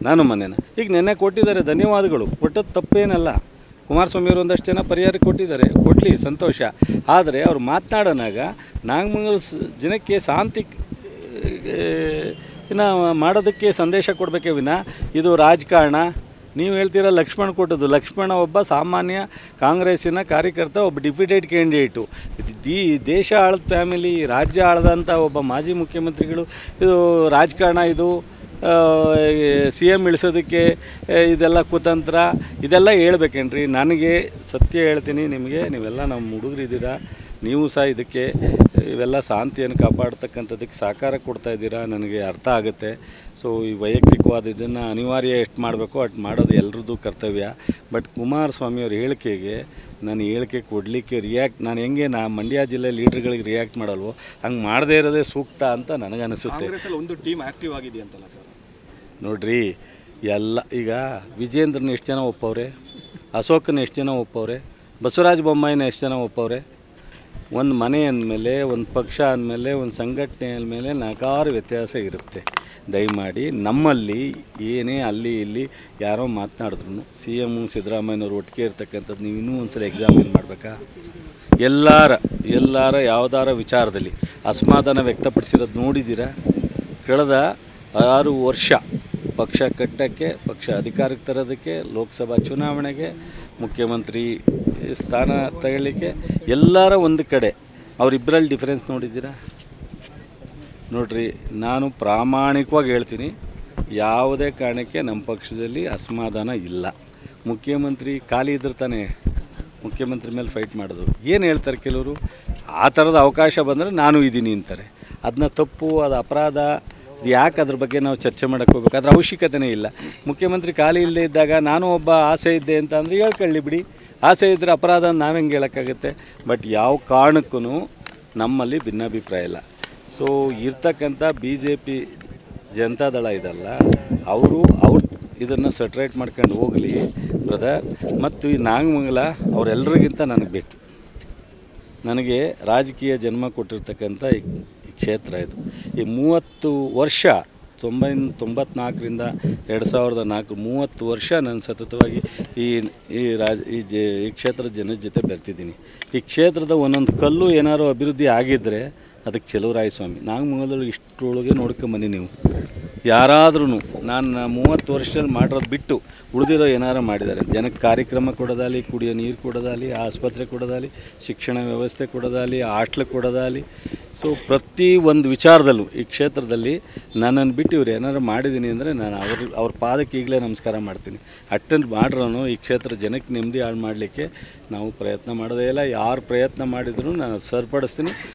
ನಾನು ಮೊನ್ನೆನ ಈಗ ನೆನ್ನೆ ಕೊಟ್ಟಿದ್ದಾರೆ ಧನ್ಯವಾದಗಳು ಕೊಟ್ಟದ್ದು ತಪ್ಪೇನಲ್ಲ ಕುಮಾರಸ್ವಾಮಿ ಅವರು ಒಂದಷ್ಟು ಜನ ಪರಿಹಾರ ಕೊಟ್ಟಿದ್ದಾರೆ ಕೊಡಲಿ ಸಂತೋಷ ಆದರೆ ಅವ್ರು ಮಾತನಾಡೋನಾಗ ನಾಗಮಂಗಲ ಸ- ಜನಕ್ಕೆ ಶಾಂತಿ ಇನ್ನು ಮಾಡೋದಕ್ಕೆ ಸಂದೇಶ ಕೊಡಬೇಕೇ ವಿನ ಇದು ರಾಜಕಾರಣ ನೀವು ಹೇಳ್ತೀರ ಲಕ್ಷ್ಮಣ್ ಕೊಟ್ಟದ್ದು ಲಕ್ಷ್ಮಣ ಒಬ್ಬ ಸಾಮಾನ್ಯ ಕಾಂಗ್ರೆಸ್ಸಿನ ಕಾರ್ಯಕರ್ತ ಒಬ್ಬ ಡಿಪ್ಯೂಟೆಡ್ ಕ್ಯಾಂಡಿಡೇಟು ದಿ ದೇಶ ಆಳದ ಫ್ಯಾಮಿಲಿ ರಾಜ್ಯ ಆಳದಂಥ ಒಬ್ಬ ಮಾಜಿ ಮುಖ್ಯಮಂತ್ರಿಗಳು ಇದು ರಾಜಕಾರಣ ಇದು ಸಿ ಎಮ್ ಇಳಿಸೋದಕ್ಕೆ ಆ, ಇದೆಲ್ಲ ಕುತಂತ್ರ ಇದೆಲ್ಲ ಹೇಳ್ಬೇಕೇನ್ರಿ ನನಗೆ ಸತ್ಯ ಹೇಳ್ತೀನಿ ನಿಮಗೆ ನೀವೆಲ್ಲ ನಮ್ಮ ಹುಡುಗರಿದ್ದೀರಾ ನೀವು ಸಹ ಇದಕ್ಕೆ ಇವೆಲ್ಲ ಶಾಂತಿಯನ್ನು ಕಾಪಾಡ್ತಕ್ಕಂಥದ್ದಕ್ಕೆ ಸಹಕಾರ ಕೊಡ್ತಾ ಇದ್ದೀರಾ ನನಗೆ ಅರ್ಥ ಆಗುತ್ತೆ ಸೊ ಈ ವೈಯಕ್ತಿಕವಾದ ಇದನ್ನು ಅನಿವಾರ್ಯ ಎಷ್ಟು ಮಾಡಬೇಕೋ ಅಷ್ಟು ಮಾಡೋದು ಎಲ್ರದ್ದು ಕರ್ತವ್ಯ ಬಟ್ ಕುಮಾರಸ್ವಾಮಿ ಅವ್ರ ಹೇಳಿಕೆಗೆ ನಾನು ಹೇಳಿಕೆ ಕೊಡಲಿಕ್ಕೆ ರಿಯಾಕ್ಟ್ ನಾನು ಹೆಂಗೆ ನಾ ಮಂಡ್ಯ ಜಿಲ್ಲೆ ಲೀಡ್ರ್ಗಳಿಗೆ ರಿಯಾಕ್ಟ್ ಮಾಡಲ್ವೋ ಹಂಗೆ ಮಾಡದೇ ಇರೋದೇ ಸೂಕ್ತ ಅಂತ ನನಗನ್ನಿಸುತ್ತೆ ಕಾಂಗ್ರೆಸ್ಸಲ್ಲಿ ಒಂದು ಟೀಮ್ ಆಕ್ಟಿವ್ ಆಗಿದೆಯಂತಲ್ಲ ಸರ್ ನೋಡ್ರಿ ಎಲ್ಲ ಈಗ ವಿಜೇಂದ್ರನ ಎಷ್ಟು ಜನ ಒಪ್ಪವ್ರೆ ಅಶೋಕನ ಎಷ್ಟು ಜನ ಒಪ್ಪವ್ರೆ ಬಸವರಾಜ ಬೊಮ್ಮಾಯಿನ ಎಷ್ಟು ಜನ ಒಪ್ಪವ್ರೆ ಒಂದು ಮನೆ ಅಂದಮೇಲೆ ಒಂದು ಪಕ್ಷ ಅಂದಮೇಲೆ ಒಂದು ಸಂಘಟನೆ ಅಂದಮೇಲೆ ನಕಾರು ವ್ಯತ್ಯಾಸ ಇರುತ್ತೆ ದಯಮಾಡಿ ನಮ್ಮಲ್ಲಿ ಏನೇ ಅಲ್ಲಿ ಇಲ್ಲಿ ಯಾರೋ ಮಾತನಾಡಿದ್ರು ಸಿ ಎಮ್ಮು ಸಿದ್ದರಾಮಯ್ಯನವ್ರು ಒಟ್ಟಿಗೆ ಇರ್ತಕ್ಕಂಥದ್ದು ನೀವು ಇನ್ನೂ ಒಂದು ಸಲ ಎಕ್ಸಾಮಿನ್ ಮಾಡಬೇಕಾ ಎಲ್ಲರ ಎಲ್ಲರ ಯಾವುದಾರ ವಿಚಾರದಲ್ಲಿ ಅಸಮಾಧಾನ ವ್ಯಕ್ತಪಡಿಸಿರೋದು ನೋಡಿದ್ದೀರಾ ಕಳೆದ ಆರು ವರ್ಷ ಪಕ್ಷ ಕಟ್ಟಕ್ಕೆ ಪಕ್ಷ ಅಧಿಕಾರಕ್ಕೆ ತರೋದಕ್ಕೆ ಲೋಕಸಭಾ ಚುನಾವಣೆಗೆ ಮುಖ್ಯಮಂತ್ರಿ ಸ್ಥಾನ ತಗೊಳ್ಳಿಕ್ಕೆ ಎಲ್ಲರ ಒಂದು ಕಡೆ ಅವರಿಬ್ಬರಲ್ಲಿ ಡಿಫ್ರೆನ್ಸ್ ನೋಡಿದ್ದೀರಾ ನೋಡ್ರಿ ನಾನು ಪ್ರಾಮಾಣಿಕವಾಗಿ ಹೇಳ್ತೀನಿ ಯಾವುದೇ ಕಾರಣಕ್ಕೆ ನಮ್ಮ ಪಕ್ಷದಲ್ಲಿ ಅಸಮಾಧಾನ ಇಲ್ಲ ಮುಖ್ಯಮಂತ್ರಿ ಖಾಲಿ ಇದ್ರೆ ತಾನೇ ಮುಖ್ಯಮಂತ್ರಿ ಮೇಲೆ ಫೈಟ್ ಮಾಡೋದು ಏನು ಹೇಳ್ತಾರೆ ಕೆಲವರು ಆ ಥರದ ಅವಕಾಶ ಬಂದರೆ ನಾನು ಇದ್ದೀನಿ ಅಂತಾರೆ ಅದನ್ನ ತಪ್ಪು ಅದು ಅಪರಾಧ ಇದು ಯಾಕೆ ಅದ್ರ ಬಗ್ಗೆ ನಾವು ಚರ್ಚೆ ಮಾಡೋಕ್ಕೆ ಹೋಗ್ಬೇಕು ಅದ್ರ ಅವಶ್ಯಕತೆನೇ ಇಲ್ಲ ಮುಖ್ಯಮಂತ್ರಿ ಖಾಲಿ ಇಲ್ಲದೆ ಇದ್ದಾಗ ನಾನು ಒಬ್ಬ ಆಸೆ ಇದ್ದೆ ಅಂತ ಅಂದರೆ ಹೇಳ್ಕೊಳ್ಳಿ ಬಿಡಿ ಆಸೆ ಇದ್ದರೆ ಅಪರಾಧ ಅಂತ ನಾವ್ ಹೆಂಗೆ ಹೇಳೋಕ್ಕಾಗುತ್ತೆ ಬಟ್ ಯಾವ ಕಾರಣಕ್ಕೂ ನಮ್ಮಲ್ಲಿ ಭಿನ್ನಾಭಿಪ್ರಾಯ ಇಲ್ಲ ಸೊ ಇರ್ತಕ್ಕಂಥ ಬಿ ಜೆ ಪಿ ಜನತಾದಳ ಇದಲ್ಲ ಅವರು ಅವ್ರು ಇದನ್ನು ಸಟ್ರೇಟ್ ಮಾಡ್ಕೊಂಡು ಹೋಗಲಿ ಬ್ರದರ್ ಮತ್ತು ಈ ನಾಗಮಂಗಲ ಅವರೆಲ್ಲರಿಗಿಂತ ನನಗೆ ಬೇಕು ನನಗೆ ರಾಜಕೀಯ ಜನ್ಮ ಕೊಟ್ಟಿರ್ತಕ್ಕಂಥ ಈ ಈ ಕ್ಷೇತ್ರ ಇದು ಈ ಮೂವತ್ತು ವರ್ಷ ತೊಂಬೈ ತೊಂಬತ್ನಾಲ್ಕರಿಂದ ಎರಡು ಸಾವಿರದ ನಾಲ್ಕು ಮೂವತ್ತು ವರ್ಷ ನಾನು ಸತತವಾಗಿ ಈ ಈ ರಾಜ ಈ ಜ ಈ ಕ್ಷೇತ್ರದ ಜನದ ಜೊತೆ ಬೆರ್ತಿದ್ದೀನಿ ಈ ಕ್ಷೇತ್ರದ ಒಂದೊಂದು ಕಲ್ಲು ಏನಾದ್ರು ಅಭಿವೃದ್ಧಿ ಆಗಿದ್ದರೆ ಅದಕ್ಕೆ ಚೆಲುವರಾಯಸ್ವಾಮಿ ನಾಗಮಂಗಲದಲ್ಲಿ ಇಷ್ಟರೊಳಗೆ ನೋಡ್ಕೊಂಬನ್ನಿ ನೀವು ಯಾರಾದ್ರೂ ನಾನು ಮೂವತ್ತು ವರ್ಷದಲ್ಲಿ ಮಾಡಿರೋದು ಬಿಟ್ಟು ಉಳಿದಿರೋ ಏನಾರು ಮಾಡಿದ್ದಾರೆ ಜನಕ್ಕೆ ಕಾರ್ಯಕ್ರಮ ಕೊಡೋದಾಲಿ ಕುಡಿಯೋ ನೀರು ಕೊಡೋದಾಲಿ ಆಸ್ಪತ್ರೆ ಕೊಡೋದಾಲಿ ಶಿಕ್ಷಣ ವ್ಯವಸ್ಥೆ ಕೊಡೋದಾಲಿ ಹಾಸ್ಟ್ಲ್ ಕೊಡೋದಾಲಿ ಸೊ ಪ್ರತಿ ಒಂದು ವಿಚಾರದಲ್ಲೂ ಈ ಕ್ಷೇತ್ರದಲ್ಲಿ ನನ್ನನ್ನು ಬಿಟ್ಟು ಇವ್ರು ಏನಾರು ಮಾಡಿದ್ದೀನಿ ಅಂದರೆ ನಾನು ಅವ್ರ ಅವ್ರ ಪಾದಕ್ಕೆ ಈಗಲೇ ನಮಸ್ಕಾರ ಮಾಡ್ತೀನಿ ಅಟೆಂಡ್ ಮಾಡ್ರೂ ಈ ಕ್ಷೇತ್ರ ಜನಕ್ಕೆ ನೆಮ್ಮದಿ ಹಾಳು ಮಾಡಲಿಕ್ಕೆ ನಾವು ಪ್ರಯತ್ನ ಮಾಡೋದೇ ಇಲ್ಲ ಯಾರು ಪ್ರಯತ್ನ ಮಾಡಿದ್ರು ನಾನು ಸರಿಪಡಿಸ್ತೀನಿ